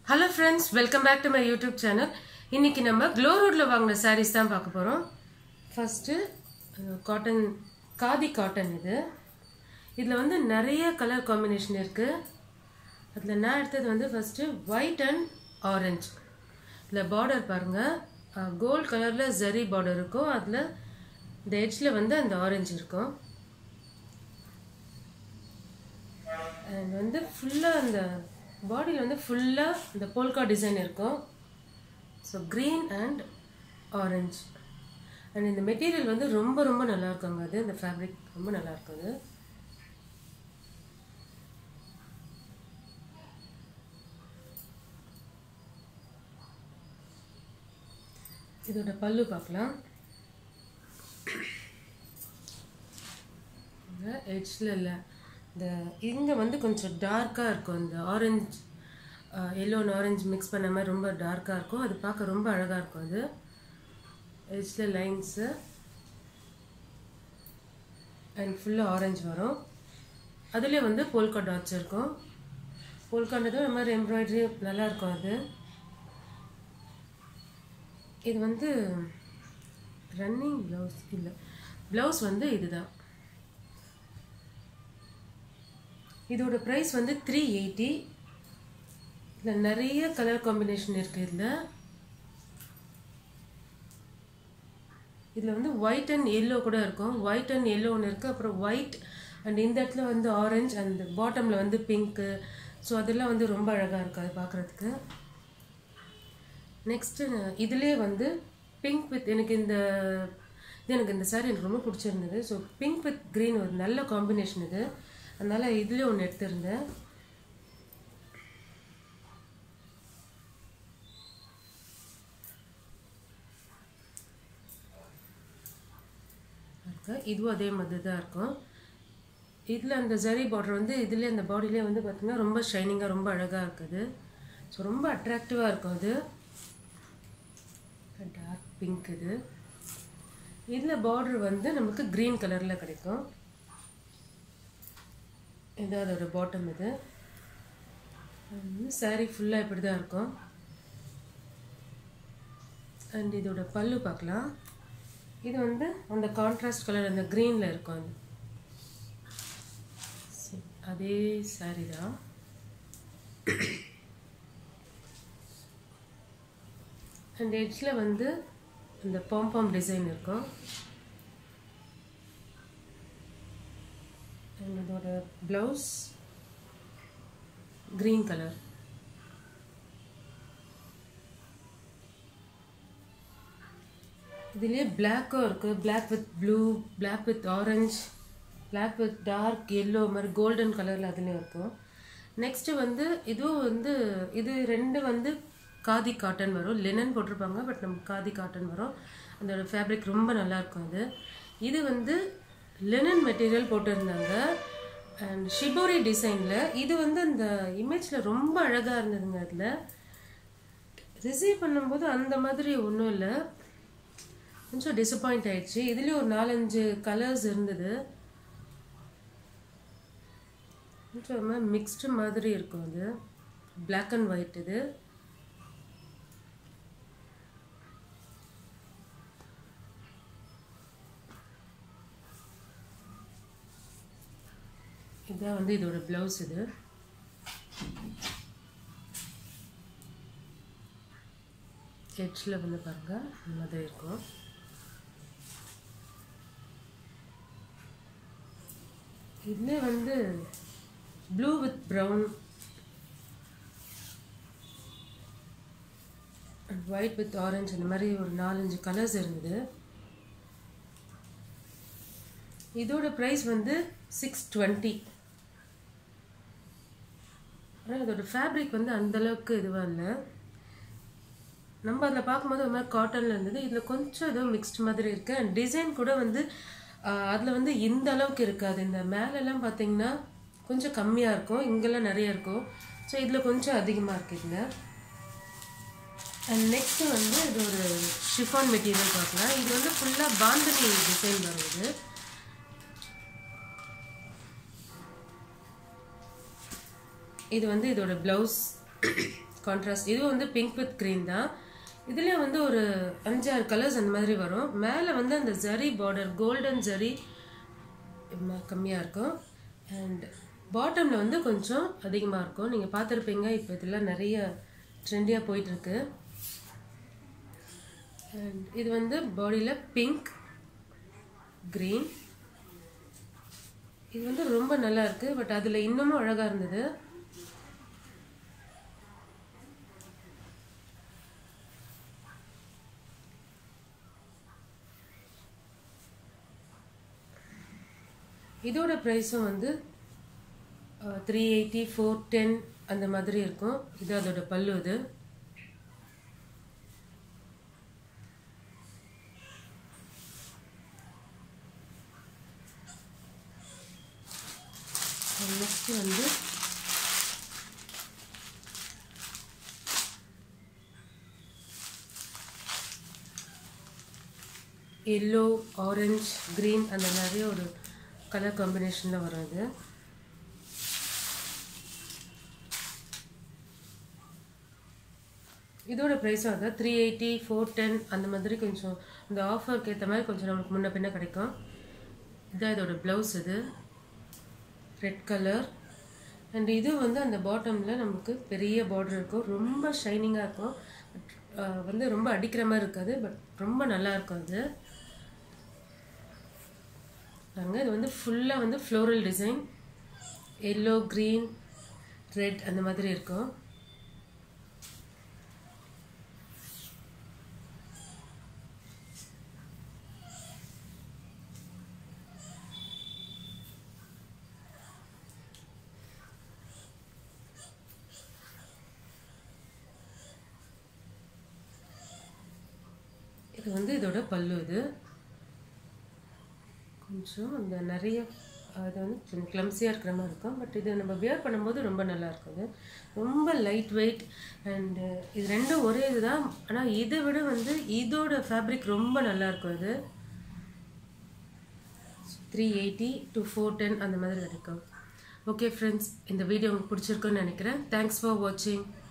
hello friends welcome back to my YouTube channel இன்னைக்கு நம்ம glow ரோட்டில் வாங்கின sarees தான் பார்க்க போகிறோம் ஃபஸ்ட்டு காட்டன் காதி காட்டன் இது இதில் வந்து நிறைய கலர் காம்பினேஷன் இருக்குது அதில் நான் எடுத்தது வந்து ஃபஸ்ட்டு ஒயிட் அண்ட் ஆரஞ்சு இதில் பார்டர் பாருங்கள் கோல்ட் கலரில் ஜரி பார்டர் இருக்கும் அதில் இந்த எட்ஜில் வந்து அந்த ஆரஞ்சு இருக்கும் அண்ட் வந்து ஃபுல்லாக அந்த பாடியில் வந்து ஃபுல்லாக இந்த போல்கா டிசைன் இருக்கும் so green and orange and இந்த மெட்டீரியல் வந்து ரொம்ப ரொம்ப நல்லா இருக்குங்க அது இந்த ஃபேப்ரிக் ரொம்ப நல்லா இருக்குது இதோட பல்லு பார்க்கலாம் எட்ஜில் இல்லை இந்த இங்கே வந்து கொஞ்சம் டார்க்காக இருக்கும் இந்த orange yellow and orange mix பண்ண மாதிரி ரொம்ப டார்க்காக இருக்கும் அது பார்க்க ரொம்ப அழகாக இருக்கும் அது எட்ஜில் லைன்ஸு அண்ட் ஃபுல்லாக ஆரஞ்சு வரும் அதுலேயே வந்து போல்கா டாட்ஸ் இருக்கும் போல்கான்றது இந்த மாதிரி எம்ப்ராய்டரி நல்லா இருக்கும் அது இது வந்து ரன்னிங் ப்ளவுஸ் இல்லை ப்ளவுஸ் வந்து இதுதான் இதோட ப்ரைஸ் வந்து த்ரீ எயிட்டி இதில் நிறைய கலர் காம்பினேஷன் இருக்குது இதில் இதில் வந்து ஒயிட் அண்ட் எல்லோ கூட இருக்கும் ஒயிட் அண்ட் எல்லோ ஒன்று இருக்குது அப்புறம் ஒயிட் அண்ட் இந்த இடத்துல வந்து ஆரஞ்சு அண்ட் பாட்டமில் வந்து பிங்க்கு ஸோ அதெல்லாம் வந்து ரொம்ப அழகாக இருக்குது அது பார்க்குறதுக்கு நெக்ஸ்ட்டு இதுலேயே வந்து பிங்க் வித் எனக்கு இந்த இது எனக்கு இந்த சாரீ எனக்கு ரொம்ப பிடிச்சிருந்தது ஸோ பிங்க் வித் க்ரீன் ஒரு நல்ல காம்பினேஷன் இது அதனால் இதுலேயே ஒன்று எடுத்திருந்தேன் இதுவும் அதே மாதிரி தான் இருக்கும் இதில் அந்த ஜரி பார்டர் வந்து இதில் அந்த பாடியிலே வந்து பார்த்திங்கன்னா ரொம்ப ஷைனிங்காக ரொம்ப அழகாக இருக்குது ஸோ ரொம்ப அட்ராக்டிவாக இருக்கும் அது டார்க் பிங்க் இது இதில் பார்டர் வந்து நமக்கு க்ரீன் கலரில் கிடைக்கும் இது அதோட பாட்டம் இது சாரீ ஃபுல்லாக இப்படி தான் இருக்கும் அண்ட் இதோட பல்லு பார்க்கலாம் இது வந்து அந்த கான்ட்ராஸ்ட் கலர் அந்த க்ரீனில் இருக்கும் அது அதே சாரீ தான் அண்ட் எட்ஜில் வந்து இந்த பாம்பாம் டிசைன் இருக்கும் அண்ட் இதோட ப்ளவுஸ் க்ரீன் கலர் இதுலேயே பிளாக்கும் இருக்குது black with blue black with orange black with dark yellow மாதிரி கோல்டன் கலரில் அதுலேயும் இருக்கும் நெக்ஸ்ட்டு வந்து இதுவும் வந்து இது ரெண்டு வந்து காதி காட்டன் வரும் லெனன் போட்டிருப்பாங்க பட் நம்ம காதி காட்டன் வரும் அதோட ஃபேப்ரிக் ரொம்ப நல்லாயிருக்கும் அது இது வந்து லெனன் மெட்டீரியல் போட்டிருந்தாங்க அண்ட் ஷிபோரி டிசைனில் இது வந்து அந்த இமேஜில் ரொம்ப அழகாக இருந்ததுங்க அதில் ரிசீவ் பண்ணும்போது அந்த மாதிரி ஒன்றும் இல்லை கொஞ்சம் டிசப்பாயிண்ட் ஆயிடுச்சு இதுலேயும் ஒரு நாலஞ்சு கலர்ஸ் இருந்தது கொஞ்சம் மிக்ஸ்டு மாதிரி இருக்கும் அது பிளாக் அண்ட் ஒயிட் இது இதுதான் வந்து இதோட ப்ளவுஸ் இது எட்ஜில் வந்து பாருங்கள் இந்த மாதிரி இருக்கும் இதில் வந்து blue with brown and white with orange அந்த மாதிரி ஒரு நாலஞ்சு கலர்ஸ் இருந்தது இதோட ப்ரைஸ் வந்து சிக்ஸ் டுவெண்ட்டி ஆனால் இதோட ஃபேப்ரிக் வந்து அந்தளவுக்கு இதுவாக இல்லை நம்ம அதில் பார்க்கும்போது ஒரு மாதிரி காட்டனில் இருந்தது இதில் கொஞ்சம் ஏதோ மிக்ஸ்ட் மாதிரி இருக்குது அண்ட் டிசைன் கூட வந்து அதில் வந்து இந்த அளவுக்கு இருக்காது இந்த மேலெல்லாம் பார்த்தீங்கன்னா கொஞ்சம் கம்மியாக இருக்கும் இங்கெல்லாம் நிறைய இருக்கும் ஸோ இதில் கொஞ்சம் அதிகமாக இருக்குது இதில் அண்ட் நெக்ஸ்ட்டு வந்து இது ஒரு ஷிஃபான் மெட்டீரியல் பார்க்கலாம் இது வந்து ஃபுல்லாக பாந்தனி டிசைன் வருது இது வந்து இதோட ப்ளவுஸ் கான்ட்ராஸ்ட் இது வந்து பிங்க் வித் க்ரீன் தான் இதுலேயே வந்து ஒரு அஞ்சாறு கலர்ஸ் அந்த மாதிரி வரும் மேலே வந்து அந்த ஜரி பார்டர் கோல்டன் ஜரி கம்மியாக இருக்கும் அண்ட் பாட்டமில் வந்து கொஞ்சம் அதிகமாக இருக்கும் நீங்கள் பார்த்துருப்பீங்க இப்போ இதெல்லாம் நிறைய ட்ரெண்டியாக போயிட்டுருக்கு அண்ட் இது வந்து பாடியில் பிங்க் க்ரீன் இது வந்து ரொம்ப நல்லா இருக்கு பட் அதில் இன்னமும் அழகாக இருந்தது இதோட ப்ரைஸும் வந்து த்ரீ எயிட்டி ஃபோர் டென் அந்த மாதிரி இருக்கும் இது அதோட பல்லு இது நெக்ஸ்ட் வந்து எல்லோ ஆரஞ்ச் க்ரீன் அந்த மாதிரி ஒரு கலர் காம்பினேஷனில் வரும் இது இதோட ப்ரைஸும் அதான் த்ரீ எயிட்டி ஃபோர் டென் அந்த மாதிரி கொஞ்சம் இந்த ஆஃபருக்கு ஏற்ற மாதிரி கொஞ்சம் நம்மளுக்கு முன்ன பின்ன கிடைக்கும் இதான் இதோட ப்ளவுஸ் இது ரெட் கலர் அண்ட் இது வந்து அந்த பாட்டமில் நமக்கு பெரிய பார்டர் இருக்கும் ரொம்ப ஷைனிங்காக இருக்கும் பட் வந்து ரொம்ப அடிக்கிற மாதிரி இருக்காது பட் ரொம்ப நல்லா இருக்கும் அது பாருங்க இது வந்து ஃபுல்லாக வந்து floral design yellow green red அந்த மாதிரி இருக்கும் இது வந்து இதோட பல்லு இது கொஞ்சம் அந்த நிறைய அது வந்து கொஞ்சம் கிளம்ஸியாக இருக்கிற மாதிரி இருக்கும் பட் இது நம்ம வியர் பண்ணும்போது ரொம்ப நல்லா இருக்கும் இது ரொம்ப லைட் வெயிட் அண்டு இது ரெண்டும் ஒரே இதுதான் ஆனால் இதை விட வந்து இதோட ஃபேப்ரிக் ரொம்ப நல்லா இருக்கும் இது three eighty to four ten அந்த மாதிரி கிடைக்கும் ஓகே ஃப்ரெண்ட்ஸ் இந்த வீடியோ உங்களுக்கு பிடிச்சிருக்குன்னு நினைக்கிறேன் தேங்க்ஸ் ஃபார் வாட்சிங்